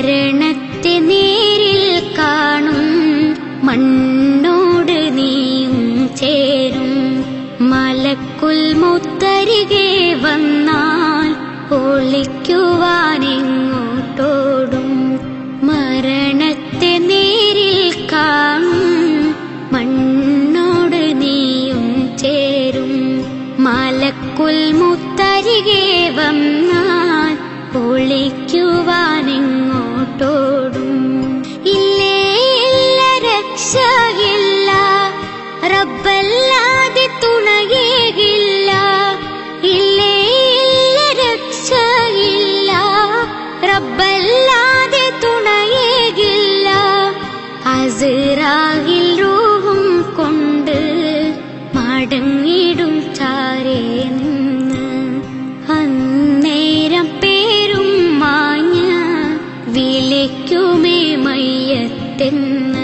മരണത്തെ നേരിൽ കാണും മണ്ണോട് നീയും ചേരും മലക്കുൽ മുത്തരികെ വന്നാൽ ഒളിക്കുവാനെങ്ങോട്ടോടും മരണത്തെ നേരിൽ കാണും മണ്ണോട് നീയും ചേരും മലക്കുൽ മുത്തരികെ വന്നാൽ ഒളിക്കുവാനെങ്ങോട്ടോടും ഇല്ലേ ഇല്ല രക്ഷയില്ല റബ്ബല്ലാതെ തുണയേകില്ല ഇല്ലേ ഇല്ല രക്ഷയില്ല റബ്ബല്ലാതെ തുണയേകില്ല അസിറാഹിൽ രൂപം കൊണ്ട് മടങ്ങിടും ചാരേ നിന്ന് അന്നേരം പേരും മാഞ്ഞ വിളിക്കുമേ മയ്യത്തെന്ന്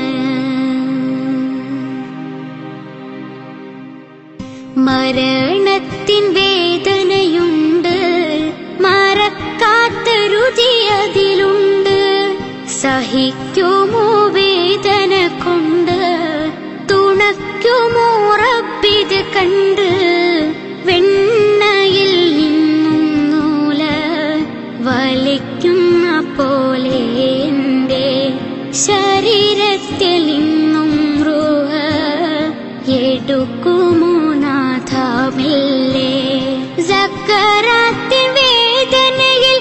മരണത്തിൻ വേദനയുണ്ട് മറക്കാത്ത രുചി അതിലുണ്ട് സഹിക്കുമോ വേദന കൊണ്ട് തുണയ്ക്കുമോ റബ്ബിത് കണ്ട് വെണ്ണയിൽ നിന്നും നൂല വലിക്കുന്ന പോലെ എൻ്റെ ശരീരത്തിൽ നിന്നും റൂഹ എടുക്കുമോ നാഥമില്ലേ സക്കറാത്തിൻ വേദനയിൽ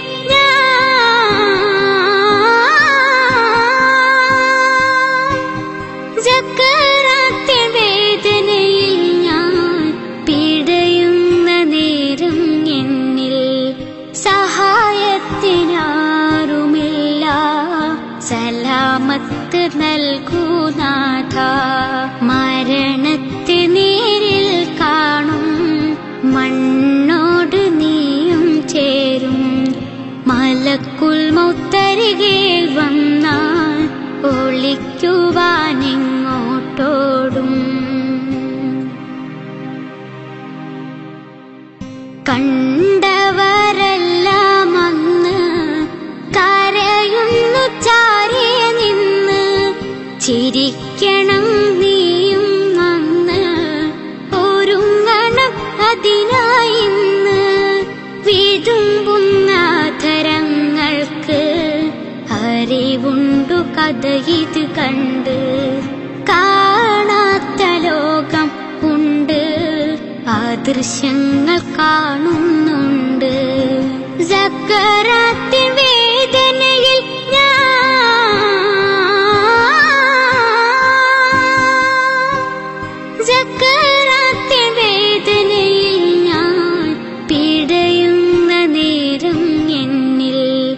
ഞാൻ സക്കറാത്തിൻ വേദനയിൽ ഞാൻ പിടയുന്ന നേരം എന്നിൽ സഹായത്തിനാരുമില്ല സലാമത്ത് നൽകൂ നാഥ മരണത്തെ നേരിൽ കാണും മണ്ണോട് നീയും ചേരും മലക്കുൽ മൗത്തരികെ വന്നാൽ ഒളിക്കുവാനെങ്ങോട്ടോടും കണ്ടവരെല്ലാം അങ്ങ് കരയുന്നു ചാരേ നിന്ന് ചിരിക്കണം നീയും അന്ന് ഒരുങ്ങണം അതിനായി ഇന്ന് വിതുമ്പുന്ന ധരങ്ങൾക്ക് അറിവുണ്ടു കഥ ഇത് കണ്ട് കാണാത്ത ലോകം ഉണ്ട് ആ ദൃശ്യങ്ങൾ കാണുന്നുണ്ട് സക്കറാത്തിൻ വേദനയിൽ ഞാൻ സക്കറാത്തിൻ വേദനയിൽ ഞാൻ പിടയുന്ന നേരം എന്നിൽ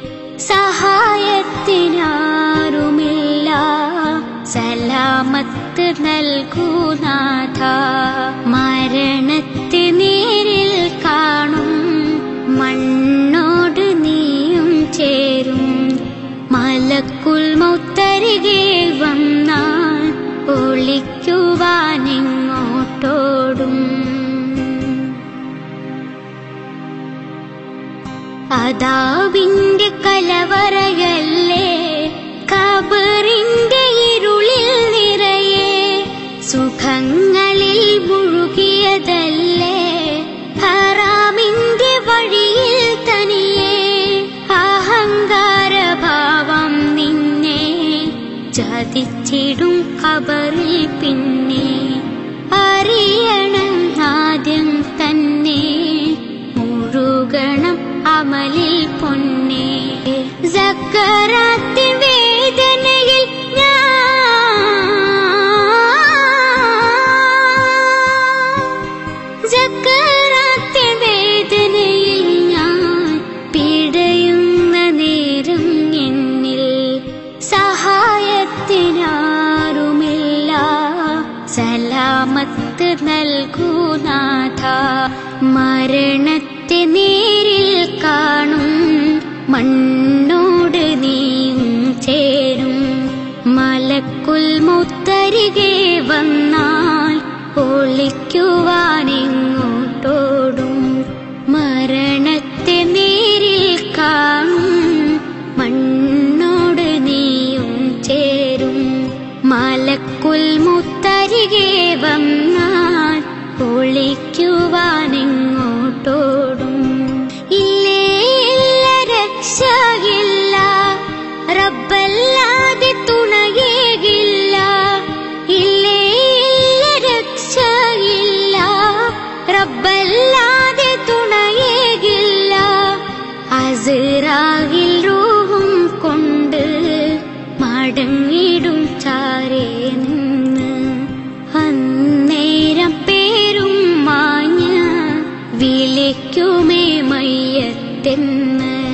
സഹായത്തിനാരുമില്ല സലാമത്ത് നൽകൂ നാഥ മരണത്തെ നേരിൽ കാണും മണ്ണോട് നീയും ചേരും മലക്കുൽ മൗത്തരികെ വന്നാൽ ഒളിക്കുവാനെങ്ങോട്ടോടും അതാവിന്റെ കലവറയല്ലേ കബറിന്റെ ഇരുളിൽ നിറയെ സുഖങ്ങളിൽ മുഴുകിയതല്ലേ ഹറാമിന്റെ വഴിയിൽ തനിയെ അഹങ്കാരഭാവം നിന്നെ ചതിച്ചിടും കബറിൽ പിന്നെ അറിയണം ആദ്യം തന്നെ മുഴുകണം അമലിൽ പൊന്നെ സക്കറാത്തിൻ വേദനയിൽ ഞാൻ സക്കറാത്തിൻ വേദനയിൽ ഞാൻ പിടയുന്ന നേരം എന്നിൽ സഹായത്തിനാരുമില്ല സലാമത്ത് നൽകൂ നാഥ മരണത്തെ നേരിൽ കാണും മണ്ണോട് നീയും ചേരും മലക്കുൽ മുത്തരികെ വന്നാൽ ഒളിക്കുവാനെങ്ങോട്ടോടും മരണത്തെ നേരിൽ കാണും മണ്ണോട് മലക്കുൽ മുത്തരികെ വന്നാൽ ഒളിക്കുവാനെങ്ങോട്ടോടും ഇല്ലേ ഇല്ല രക്ഷയില്ല റബ്ബല്ലാതെ തുണയേകില്ല ഇല്ലേ ഇല്ല രക്ഷയില്ല റബ്ബല്ലാതെ തുണയേകില്ല അസിറാകിൽ റൂഹും കൊണ്ട് മടങ്ങിടും ചാരേ നിന്ന് അന്നേരം പേരും മാഞ്ഞ വിളിക്കുമേ മയ്യത്തെന്ന്